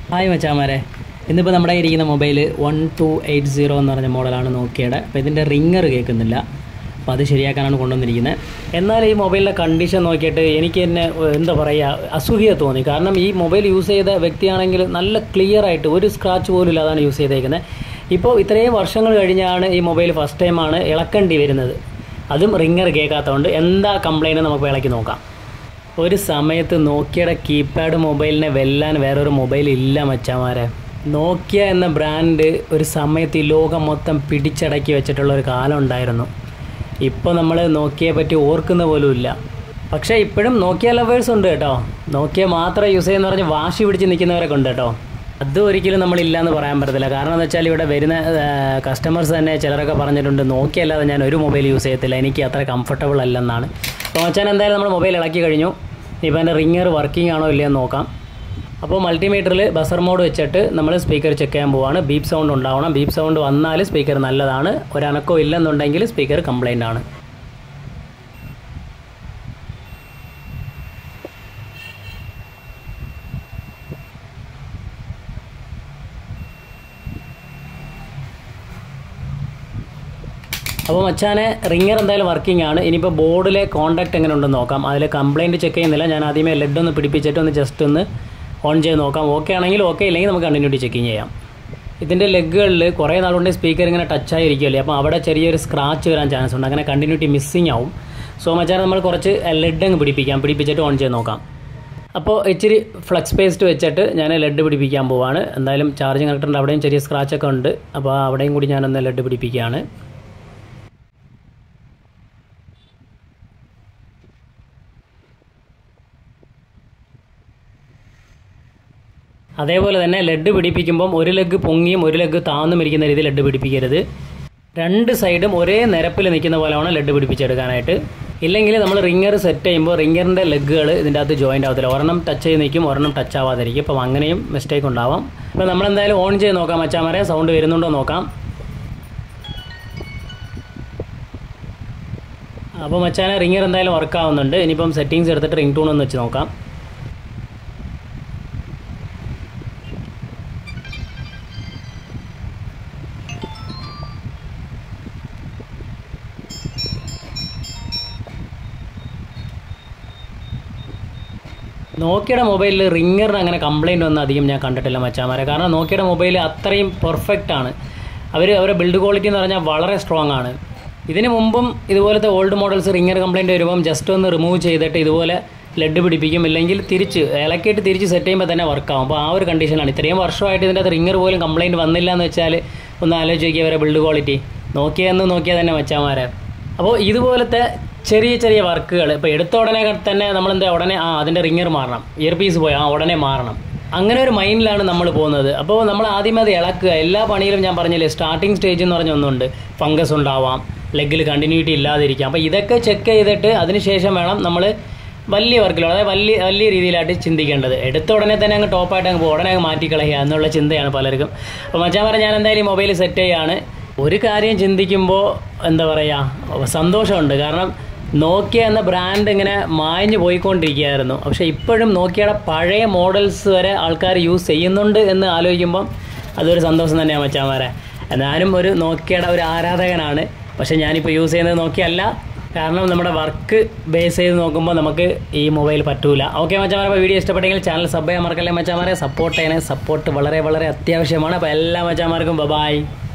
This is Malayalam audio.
ഹായ് മച്ചാമാരെ ഇന്നിപ്പോൾ നമ്മുടെ കയ്യിൽ ഇരിക്കുന്ന mobile one two eight zero എന്ന് പറഞ്ഞ മോഡലാണ് നോക്കിയുടെ അപ്പോൾ ഇതിൻ്റെ റിങ്ങർ കേൾക്കുന്നില്ല അപ്പോൾ അത് ശരിയാക്കാനാണ് കൊണ്ടുവന്നിരിക്കുന്നത് എന്നാൽ ഈ മൊബൈലിൻ്റെ കണ്ടീഷൻ നോക്കിയിട്ട് എനിക്ക് തന്നെ ഏഹ്, എന്താ പറയുക അസൂയ തോന്നി കാരണം ഈ മൊബൈൽ യൂസ് ചെയ്ത വ്യക്തിയാണെങ്കിൽ നല്ല ക്ലിയർ ആയിട്ട് ഒരു സ്ക്രാച്ച് പോലും ഇല്ലാതാണ് യൂസ് ചെയ്തേക്കുന്നത് ഇപ്പോൾ ഇത്രയും വർഷങ്ങൾ കഴിഞ്ഞാണ് ഈ മൊബൈൽ ഫസ്റ്റ് ടൈമാണ് ഇളക്കേണ്ടി വരുന്നത് അതും റിങ്ങർ കേൾക്കാത്തതുകൊണ്ട് എന്താ കംപ്ലൈൻറ്റ് നമുക്ക് ഇളക്കി നോക്കാം ഒരു സമയത്ത് നോക്കിയയുടെ കീപാഡ് മൊബൈലിനെ വെല്ലാൻ വേറൊരു മൊബൈൽ ഇല്ല മച്ചാമാരെ നോക്കിയ എന്ന ബ്രാൻഡ് ഒരു സമയത്ത് ഈ ലോകം മൊത്തം പിടിച്ചടക്കി വെച്ചിട്ടുള്ള ഒരു കാലം ഉണ്ടായിരുന്നു ഇപ്പോൾ നമ്മൾ നോക്കിയെ പറ്റി ഓർക്കുന്ന പോലും ഇല്ല പക്ഷേ ഇപ്പോഴും നോക്കിയ ലവേഴ്സ് ഉണ്ട് കേട്ടോ നോക്കിയ മാത്രം യൂസ് ചെയ്യുന്ന പറഞ്ഞ് വാശി പിടിച്ച് നിൽക്കുന്നവരൊക്കെ ഉണ്ട് കേട്ടോ അത് ഒരിക്കലും നമ്മളില്ല എന്ന് പറയാൻ പറ്റത്തില്ല കാരണം എന്ന് വെച്ചാൽ ഇവിടെ വരുന്ന കസ്റ്റമേഴ്സ് തന്നെ ചിലരൊക്കെ പറഞ്ഞിട്ടുണ്ട് നോക്കിയ അല്ലാതെ ഞാൻ ഒരു മൊബൈൽ യൂസ് ചെയ്യത്തില്ല എനിക്ക് അത്ര കംഫർട്ടബിൾ അല്ലെന്നാണ് അപ്പോൾ മച്ചാൻ എന്തായാലും നമ്മൾ മൊബൈൽ ഇളക്കി കഴിഞ്ഞു ഇപ്പോൾ എൻ്റെ റിങ്ങർ വർക്കിംഗ് ആണോ ഇല്ലയോ എന്ന് നോക്കാം അപ്പോൾ മൾട്ടിമീറ്ററിൽ ബസർ മോഡ് വെച്ചിട്ട് നമ്മൾ സ്പീക്കർ ചെക്ക് ചെയ്യാൻ പോവാണ് ബീപ്പ് സൗണ്ട് ഉണ്ടാവണം ബീപ്പ് സൗണ്ട് വന്നാൽ സ്പീക്കർ നല്ലതാണ് ഒരനക്കോ ഇല്ലെന്നുണ്ടെങ്കിൽ സ്പീക്കർ കംപ്ലൈൻ്റ് ആണ് അപ്പോൾ മച്ചാനെ റിങ്ങർ എന്തായാലും വർക്കിംഗ് ആണ് ഇനിയിപ്പോൾ ബോർഡിലെ കോൺടാക്ട് എങ്ങനെ ഉണ്ടെന്ന് നോക്കാം അതിൽ കംപ്ലയിൻറ്റ് ചെക്ക് ചെയ്യുന്നില്ല ഞാൻ ആദ്യമേ ലെഡ് ഒന്ന് പിടിപ്പിച്ചിട്ട് ഒന്ന് ജസ്റ്റ് ഒന്ന് ഓൺ ചെയ്ത് നോക്കാം ഓക്കെ ആണെങ്കിൽ ഓക്കെ ഇല്ലെങ്കിൽ നമുക്ക് കണ്ടിന്യൂറ്റി ചെക്കിങ് ചെയ്യാം ഇതിൻ്റെ ലെഗുകളിൽ കുറേ നാളുകൊണ്ട് സ്പീക്കർ ഇങ്ങനെ ടച്ച് ആയിരിക്കുമല്ലേ അപ്പോൾ അവിടെ ചെറിയൊരു സ്ക്രാച്ച് വരാൻ ചാൻസ് ഉണ്ട് അങ്ങനെ കണ്ടിന്യൂറ്റി മിസ്സിങ് ആവും സോ മച്ചാനെ നമ്മൾ കുറച്ച് ലെഡ് അങ്ങ് പിടിപ്പിക്കാം പിടിപ്പിച്ചിട്ട് ഓൺ ചെയ്ത് നോക്കാം അപ്പോൾ ഇച്ചിരി ഫ്ലക്സ് പേസ്റ്റ് വെച്ചിട്ട് ഞാൻ ലെഡ് പിടിപ്പിക്കാൻ പോവാണ് എന്തായാലും ചാർജിങ് കണക്ടറിൻ്റെ അവിടെയും ചെറിയ സ്ക്രാച്ചൊക്കെ ഉണ്ട് അപ്പോൾ അവിടെയും കൂടി ഞാനൊന്ന് ലെഡ് പിടിപ്പിക്കുകയാണ് അതേപോലെ തന്നെ ലെഡ് പിടിപ്പിക്കുമ്പം ഒരു ലെഗ് പൊങ്ങിയും ഒരു ലെഗ് താന്നും ഇരിക്കുന്ന രീതിയിൽ ലെഡ് പിടിപ്പിക്കരുത് രണ്ട് സൈഡും ഒരേ നിരപ്പിൽ നിൽക്കുന്ന പോലെ വേണം ലെഡ് പിടിപ്പിച്ചെടുക്കാനായിട്ട് ഇല്ലെങ്കിൽ നമ്മൾ റിങ്ങർ സെറ്റ് ചെയ്യുമ്പോൾ റിങ്ങറിൻ്റെ ലെഗുകൾ ഇതിൻ്റെ അകത്ത് ജോയിൻ്റ് ആവത്തില്ല ഒരെണ്ണം ടച്ച് ചെയ്ത് നിൽക്കും ഒരെണ്ണം ടച്ച് ആവാതിരിക്കും അപ്പം അങ്ങനെയും മിസ്റ്റേക്ക് ഉണ്ടാവാം അപ്പോൾ നമ്മളെന്തായാലും ഓൺ ചെയ്ത് നോക്കാം മച്ചാമരെ സൗണ്ട് വരുന്നുണ്ടോ നോക്കാം അപ്പോൾ മച്ചാനെ റിങ്ങർ എന്തായാലും വർക്ക് ആവുന്നുണ്ട് ഇനിയിപ്പം സെറ്റിങ്സ് എടുത്തിട്ട് റിംഗ് ടൂൺ ഒന്ന് വെച്ച് നോക്കാം നോക്കിയുടെ മൊബൈലിൽ റിങ്ങറിന് അങ്ങനെ കംപ്ലൈൻ്റ് ഒന്നും അധികം ഞാൻ കണ്ടിട്ടില്ല മച്ചാമാരെ കാരണം നോക്കിയുടെ മൊബൈൽ അത്രയും പെർഫെക്റ്റ് ആണ് അവർ അവരുടെ ബിൽഡ് ക്വാളിറ്റി എന്ന് പറഞ്ഞാൽ വളരെ സ്ട്രോങ് ആണ് ഇതിന് മുമ്പും ഇതുപോലത്തെ ഓൾഡ് മോഡൽസ് റിങ്ങർ കംപ്ലൈൻറ്റ് വരുമ്പം ജസ്റ്റ് ഒന്ന് റിമൂവ് ചെയ്തിട്ട് ഇതുപോലെ ലെഡ് പിടിപ്പിക്കും ഇല്ലെങ്കിൽ തിരിച്ച് ഇളക്കിയിട്ട് തിരിച്ച് സെറ്റ് ചെയ്യുമ്പോൾ തന്നെ വർക്കാവും അപ്പോൾ ആ ഒരു കണ്ടീഷനാണ് ഇത്രയും വർഷമായിട്ട് ഇതിൻ്റെ അകത്ത് റിങ്ങർ പോലും കംപ്ലൈൻറ്റ് വന്നില്ല എന്ന് വെച്ചാൽ ഒന്ന് ആലോചിച്ച് നോക്കിയാൽ അവരെ ബിൽഡ് ക്വാളിറ്റി നോക്കിയെന്ന് നോക്കിയാൽ തന്നെ മച്ചാമാരെ അപ്പോൾ ഇതുപോലത്തെ ചെറിയ ചെറിയ വർക്കുകൾ ഇപ്പോൾ എടുത്ത ഉടനെ തന്നെ നമ്മൾ എന്താ ഉടനെ ആ അതിൻ്റെ റിങ്ങർ മാറണം ഇയർ പീസ് പോയി ആ ഉടനെ മാറണം അങ്ങനെ ഒരു മൈൻഡിലാണ് നമ്മൾ പോകുന്നത് അപ്പോൾ നമ്മൾ ആദ്യമേ അത് ഇളക്കുക എല്ലാ പണിയിലും ഞാൻ പറഞ്ഞില്ലേ സ്റ്റാർട്ടിങ് സ്റ്റേജ് എന്ന് പറഞ്ഞ ഒന്നുണ്ട് ഫംഗസ് ഉണ്ടാവാം ലെഗിൽ കണ്ടിന്യൂറ്റി ഇല്ലാതിരിക്കാം അപ്പോൾ ഇതൊക്കെ ചെക്ക് ചെയ്തിട്ട് അതിനുശേഷം വേണം നമ്മൾ വലിയ വർക്കിലോ അതായത് വലിയ വലിയ രീതിയിലായിട്ട് ചിന്തിക്കേണ്ടത് എടുത്ത ഉടനെ തന്നെ അങ്ങ് ടോപ്പായിട്ട് അങ്ങ് പോകും ഉടനെ അങ്ങ് മാറ്റിക്കളയുക എന്നുള്ള ചിന്തയാണ് പലർക്കും അപ്പോൾ മച്ചാൻ പറഞ്ഞ ഞാൻ എന്തായാലും ഈ മൊബൈൽ സെറ്റ് ചെയ്യാണ് ഒരു കാര്യം ചിന്തിക്കുമ്പോൾ എന്താ പറയുക സന്തോഷമുണ്ട് കാരണം നോക്കിയ എന്ന ബ്രാൻഡ് ഇങ്ങനെ മായഞ്ഞു പോയിക്കൊണ്ടിരിക്കുകയായിരുന്നു പക്ഷേ ഇപ്പോഴും നോക്കിയയുടെ പഴയ മോഡൽസ് വരെ ആൾക്കാർ യൂസ് ചെയ്യുന്നുണ്ട് എന്ന് ആലോചിക്കുമ്പം അതൊരു സന്തോഷം തന്നെയാണ് മച്ചാമാരെ ഞാനും ഒരു നോക്കിയയുടെ ഒരു ആരാധകനാണ് പക്ഷേ ഞാനിപ്പോൾ യൂസ് ചെയ്യുന്നത് നോക്കിയല്ല കാരണം നമ്മുടെ വർക്ക് ബേസ് ചെയ്ത് നോക്കുമ്പോൾ നമുക്ക് ഈ മൊബൈൽ പറ്റൂല ഓക്കെ മച്ചാമാരെ അപ്പോൾ വീഡിയോ ഇഷ്ടപ്പെട്ടെങ്കിൽ ചാനൽ സബ് ചെയ്യാൻ മറക്കല്ലേ മച്ചാമാരെ സപ്പോർട്ട് ചെയ്യണേ സപ്പോർട്ട് വളരെ വളരെ അത്യാവശ്യമാണ് അപ്പോൾ എല്ലാ മച്ചാമാർക്കും ബൈ